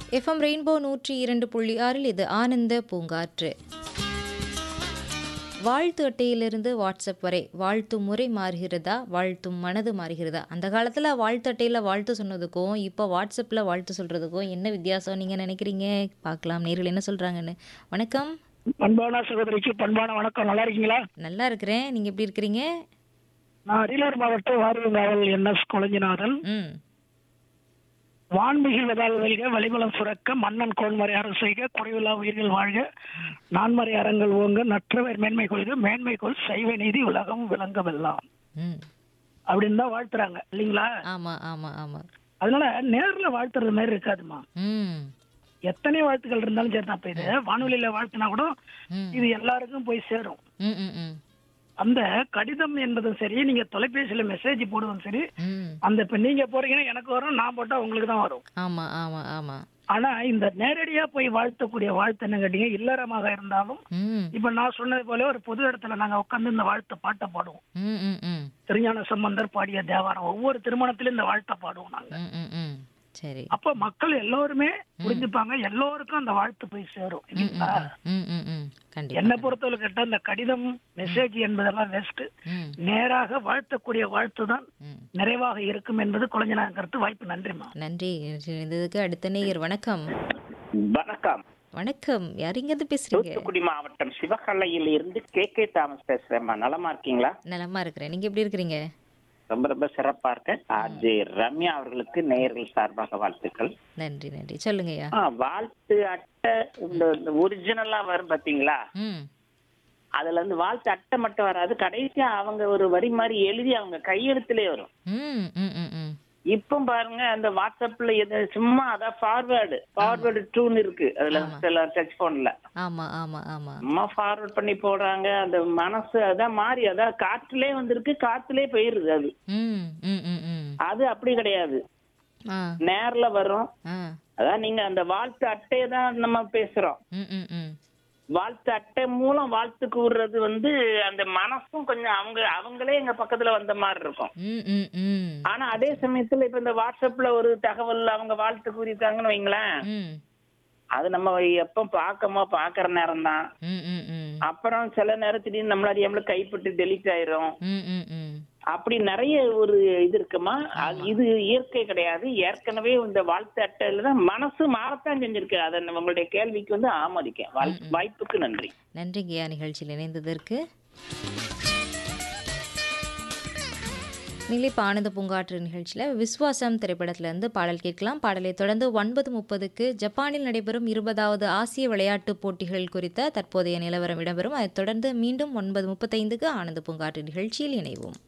FM rainbow நூற்றி இரண்டு புள்ளி ஆறில் இது ஆனந்த பூங்காற்று வாழ்த்து அட்டையிலிருந்து வாட்ஸ்அப் வரை வாழ்த்தும் முறை மாறுகிறதா வாழ்த்தும் மனது மாறுகிறதா அந்த காலத்தில் வாழ்த்து அட்டையில் வாழ்த்து சொன்னதுக்கும் இப்போ வாட்ஸ்அப்பில் வாழ்த்து சொல்கிறதுக்கும் என்ன வித்தியாசம் நீங்கள் நினைக்கிறீங்க பார்க்கலாம் நேரில் என்ன சொல்கிறாங்கன்னு வணக்கம் பண்பான சகோதரிக்கு பண்பான வணக்கம் நல்லா இருக்கீங்களா நல்லா இருக்கிறேன் நீங்கள் எப்படி இருக்கிறீங்க நான் அரியலூர் மாவட்டம் வாரியங்காவல் என் எஸ் கொளஞ்சிநாதன் ம் வான்மிகு வெதால் வெல்க வலிபலம் சுரக்க மன்னன் கோன்மறை அரசு செய்க குறைவில்லா உயிர்கள் வாழ்க நான்மறை அறங்கள் ஓங்க நற்றவர் மேன்மை கொள்க மேன்மை கொள் சைவ நீதி உலகம் விளங்க வெல்லாம் ம் அப்படின்னு தான் வாழ்த்துறாங்க இல்லைங்களா ஆமாம் ஆமாம் ஆமாம் அதனால நேர்ல வாழ்த்துறது மாதிரி இருக்காதுமா ம் எத்தனை வாழ்த்துக்கள் இருந்தாலும் சரி தான் இப்ப இது வானொலியில வாழ்த்துனா கூட ம் இது எல்லாருக்கும் போய் சேரும் ம் ம் ம் அந்த கடிதம் என்பதும் சரி நீங்க தொலைபேசியில மெசேஜ் போடுவதும் சரி ம் அந்த இப்ப நீங்க போறீங்கன்னா எனக்கு வரும் நான் போட்டா உங்களுக்கு தான் வரும் ஆமாம் ஆமாம் ஆமாம் ஆனா இந்த நேரடியா போய் வாழ்த்தக்கூடிய வாழ்த்து என்ன கேட்டீங்க இல்லறமாக இருந்தாலும் ம் இப்ப நான் சொன்னது போல ஒரு பொது இடத்துல நாங்க உட்கார்ந்து இந்த வாழ்த்து பாட்டை பாடுவோம் ம் ம் ம் திருஞான சம்பந்தர் பாடிய தேவாரம் ஒவ்வொரு திருமணத்திலும் இந்த வாழ்த்தை பாடுவோம் நாங்க ம் ம் ம் சரி அப்ப மக்கள் எல்லோருமே புரிஞ்சுப்பாங்க எல்லோருக்கும் அந்த வாழ்த்து போய் சேரும் இல்லைங்களா ம் ம் ம் கண்டிப்பாக என்ன பொறுத்தவரை கேட்டா இந்த கடிதம் மெசேஜ் என்பதெல்லாம் வெஸ்ட் ம் நேராக வாழ்த்தக்கூடிய வாழ்த்து தான் ம் நிறைவாக இருக்கும் என்பது குழந்தை கருத்து வாய்ப்பு நன்றிமா நன்றி இருந்ததுக்கு அடுத்த நேயர் வணக்கம் வணக்கம் வணக்கம் யார் இங்கேருந்து பேசுறீங்க தூத்துக்குடி மாவட்டம் சிவகலையில இருந்து கே கே தாமஸ் பேசுறேன்மா நலமா இருக்கீங்களா நலமா இருக்கிறேன் நீங்க எப்படி இருக்கிறீங்க ரொம்ப ரொம்ப சிறப்பா இருக்கேன் ஆர்ஜே ரம்யா அவர்களுக்கு நேயர்கள் சார்பாக வாழ்த்துக்கள் நன்றி நன்றி சொல்லுங்கய்யா ஆ, வாழ்த்து அட்டை இந்த ஒரிஜினலா வரும் பாத்தீங்களா ம் அதுல இருந்து வாழ்த்து அட்டை மட்டும் வராது கடைசியா அவங்க ஒரு வரி மாதிரி எழுதி அவங்க கையெழுத்திலே வரும் ம் ம் ம் ம் இப்போ பாருங்க அந்த வாட்ஸ்அப்ல எது சும்மா அதான் ஃபார்வேர்டு ஃபார்வேர்டு டூன்னு இருக்கு அதுல சில டச் போன்ல ஆமா ஆமா ஆமா அம்மா ஃபார்வர்ட் பண்ணி போடுறாங்க அந்த மனசு அதான் மாறி அதான் காற்றுலே வந்திருக்கு காத்துலே போயிருது அது ம் ம் ம் ம் அது அப்படி கிடையாது ஆ நேர்ல வரும் ஆ அதான் நீங்க அந்த வாழ்த்து அட்டையை தான் நம்ம பேசுறோம் ம் ம் ம் வாழ்த்து அட்டை மூலம் வாழ்த்து கூறுறது வந்து அந்த மனசும் கொஞ்சம் அவங்க அவங்களே எங்க பக்கத்துல வந்த மாதிரி இருக்கும் ம் ம் ம் ஆனா அதே சமயத்துல இப்ப இந்த வாட்ஸ்அப்ல ஒரு தகவல் அவங்க வாழ்த்து கூறியிருக்காங்கன்னு வைங்களேன் ம் அது நம்ம எப்ப பாக்கமோ பாக்குற நேரம் தான் ம் ம் ம் அப்புறம் சில நேரம் திடீர்னு நம்மள அறியாமல கைப்பட்டு டெலிட் ஆயிரும் ம் ம் ம் அப்படி நிறைய ஒரு இது இருக்குமா அது- இது இயற்கை கிடையாது ஏற்கனவே இந்த வாழ்த்து அட்டையில தான் மனசு மாறத்தான் செஞ்சிருக்கு அதை நான் உங்களுடைய கேள்விக்கு வந்து ஆமதிக்கேன் வாழ்- வாய்ப்புக்கு நன்றி நன்றிங்கய்யா நிகழ்ச்சியில் இணைந்ததற்கு நீங்களே இப்போ ஆனந்த பூங்காற்று நிகழ்ச்சியில் விஸ்வாசம் திரைப்படத்திலிருந்து பாடல் கேட்கலாம் பாடலை தொடர்ந்து ஒன்பது முப்பதுக்கு ஜப்பானில் நடைபெறும் இருபதாவது ஆசிய விளையாட்டுப் போட்டிகள் குறித்த தற்போதைய நிலவரம் இடம்பெறும் அதைத் தொடர்ந்து மீண்டும் ஒன்பது முப்பத்தைந்துக்கு ஆனந்த பூங்காற்று நிகழ்ச்சியில் இணைவோம்